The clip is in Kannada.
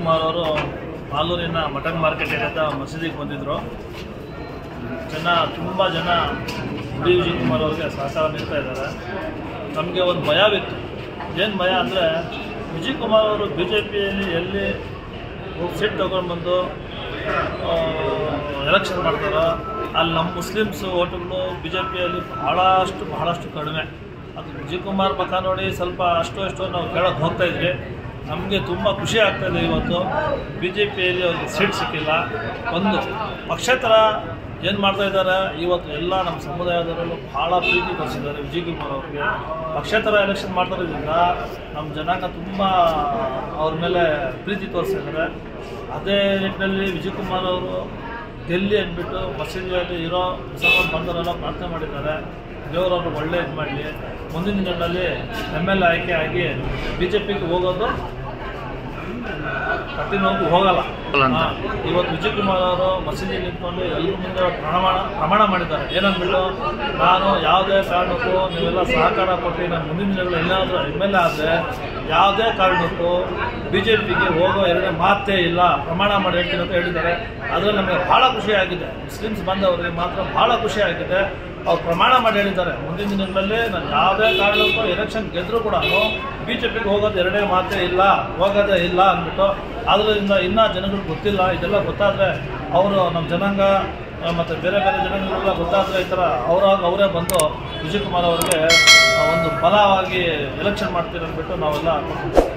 ಕುಮಾರ್ ಅವರು ಆಲೂರಿನ ಮಟನ್ ಮಾರ್ಕೆಟ್ ಏನಿದೆ ಆ ಮಸೀದಿಗೆ ಬಂದಿದ್ದರು ಜನ ತುಂಬ ಜನ ಡಿ ವಿಜಯ್ ಕುಮಾರ್ ಅವ್ರಿಗೆ ಸಹಕಾರ ನೀಡ್ತಾ ಇದ್ದಾರೆ ನಮಗೆ ಒಂದು ಭಯವಿತ್ತು ಏನು ಭಯ ಅಂದರೆ ವಿಜಯ್ ಕುಮಾರ್ ಅವರು ಬಿ ಜೆ ಪಿಯಲ್ಲಿ ಎಲ್ಲಿ ಸೀಟ್ ತೊಗೊಂಡು ಬಂದು ಎಲೆಕ್ಷನ್ ಮಾಡ್ತಾರೋ ಅಲ್ಲಿ ನಮ್ಮ ಮುಸ್ಲಿಮ್ಸ್ ಓಟುಗಳು ಬಿ ಜೆ ಪಿಯಲ್ಲಿ ಬಹಳಷ್ಟು ಬಹಳಷ್ಟು ಕಡಿಮೆ ಅದು ವಿಜಯ್ ಕುಮಾರ್ ಮತ ನೋಡಿ ಸ್ವಲ್ಪ ಅಷ್ಟು ಅಷ್ಟು ನಾವು ಕೇಳೋಕೆ ಹೋಗ್ತಾ ಇದ್ವಿ ನಮಗೆ ತುಂಬ ಖುಷಿ ಆಗ್ತಾಯಿದೆ ಇವತ್ತು ಬಿ ಜೆ ಪಿಯಲ್ಲಿ ಅವ್ರಿಗೆ ಸೀಟ್ ಸಿಕ್ಕಿಲ್ಲ ಒಂದು ಪಕ್ಷೇತರ ಏನು ಮಾಡ್ತಾ ಇದ್ದಾರೆ ಇವತ್ತು ಎಲ್ಲ ನಮ್ಮ ಸಮುದಾಯದವರಲ್ಲೂ ಭಾಳ ಪ್ರೀತಿ ತೋರಿಸಿದ್ದಾರೆ ವಿಜಯ್ ಕುಮಾರ್ ಅವ್ರಿಗೆ ಪಕ್ಷೇತರ ಎಲೆಕ್ಷನ್ ಮಾಡ್ತಾ ಇರೋದ್ರಿಂದ ನಮ್ಮ ಜನಾಂಗ ತುಂಬ ಅವ್ರ ಮೇಲೆ ಪ್ರೀತಿ ತೋರಿಸಿದ್ದಾರೆ ಅದೇ ನಿಟ್ಟಿನಲ್ಲಿ ವಿಜಯ್ ಕುಮಾರ್ ಅವರು ಗೆಲ್ಲಿ ಅಂದ್ಬಿಟ್ಟು ಮಸೀದಿಯಲ್ಲಿ ಇರೋ ಮುಸಲ್ಮಾನ್ ಬಂದವರೆಲ್ಲ ಪ್ರಾರ್ಥನೆ ಮಾಡಿದ್ದಾರೆ ದೇವರವ್ರು ಒಳ್ಳೆ ಇದು ಮಾಡಲಿ ಮುಂದಿನ ದಿನಗಳಲ್ಲಿ ಎಮ್ ಎಲ್ ಎ ಆಯ್ಕೆ ಆಗಿ ಬಿ ಜೆ ಪಿಗೆ ಹೋಗೋದು ಕಠಿಣವಾಗಿ ಹೋಗಲ್ಲ ಅಂತ. ಹಾ. ಇವತ್ತು ವಿಜಯ್ ಕುಮಾರ್ ಅವರು ಮಸೀದಿ ನಿಂತ್ಕೊಂಡು ಎಲ್ಲರ ಮುಂದೆ ಪ್ರಮಾಣ ಪ್ರಮಾಣ ಮಾಡಿದ್ದಾರೆ ಏನಂದ್ಬಿಟ್ಟು ನಾನು ಯಾವುದೇ ಕಾರಣಕ್ಕೂ ನೀವೆಲ್ಲ ಸಹಕಾರ ಕೊಟ್ಟು ನಾನು ಮುಂದಿನ ದಿನಗಳು ಎಲ್ಲಾದರೂ ಎಮ್ ಎಲ್ ಎ ಆದರೆ ಯಾವುದೇ ಕಾರಣಕ್ಕೂ ಬಿ ಜೆ ಪಿಗೆ ಹೋಗೋ ಎರಡನೇ ಮಾತೇ ಇಲ್ಲ ಪ್ರಮಾಣ ಮಾಡಿ ಹೇಳ್ತೀನಿ ಅಂತ ಹೇಳಿದ್ದಾರೆ ಅದರಲ್ಲಿ ನಮಗೆ ಭಾಳ ಖುಷಿ ಆಗಿದೆ ಮುಸ್ಲಿಮ್ಸ್ ಬಂದವರಿಗೆ ಮಾತ್ರ ಭಾಳ ಖುಷಿ ಆಗಿದೆ ಅವ್ರು ಪ್ರಮಾಣ ಮಾಡಿ ಹೇಳಿದ್ದಾರೆ ಮುಂದಿನ ದಿನಗಳಲ್ಲಿ ನಾನು ಯಾವುದೇ ಕಾರಣಕ್ಕೂ ಎಲೆಕ್ಷನ್ ಗೆದ್ದರೂ ಕೂಡ ಬಿ ಜೆ ಪಿಗೆ ಹೋಗೋದು ಎರಡೇ ಮಾತೇ ಇಲ್ಲ ಹೋಗೋದೇ ಇಲ್ಲ ಅಂದ್ಬಿಟ್ಟು ಆದ್ದರಿಂದ ಇನ್ನೂ ಜನಗಳಿಗೆ ಗೊತ್ತಿಲ್ಲ ಇದೆಲ್ಲ ಗೊತ್ತಾದರೆ ಅವರು ನಮ್ಮ ಜನಾಂಗ ಆ, ಮತ್ತು ಬೇರೆ ಬೇರೆ ಜನಾಂಗಗಳೆಲ್ಲ ಗೊತ್ತಾದರೆ ಈ ಥರ ಅವರಾಗ ಅವರೇ ಬಂದು ವಿಜಯ್ ಕುಮಾರ್ ಅವರಿಗೆ ಆ, ಒಂದು ಬಲವಾಗಿ ಎಲೆಕ್ಷನ್ ಮಾಡ್ತೀರಿ ಅಂದ್ಬಿಟ್ಟು ನಾವೆಲ್ಲ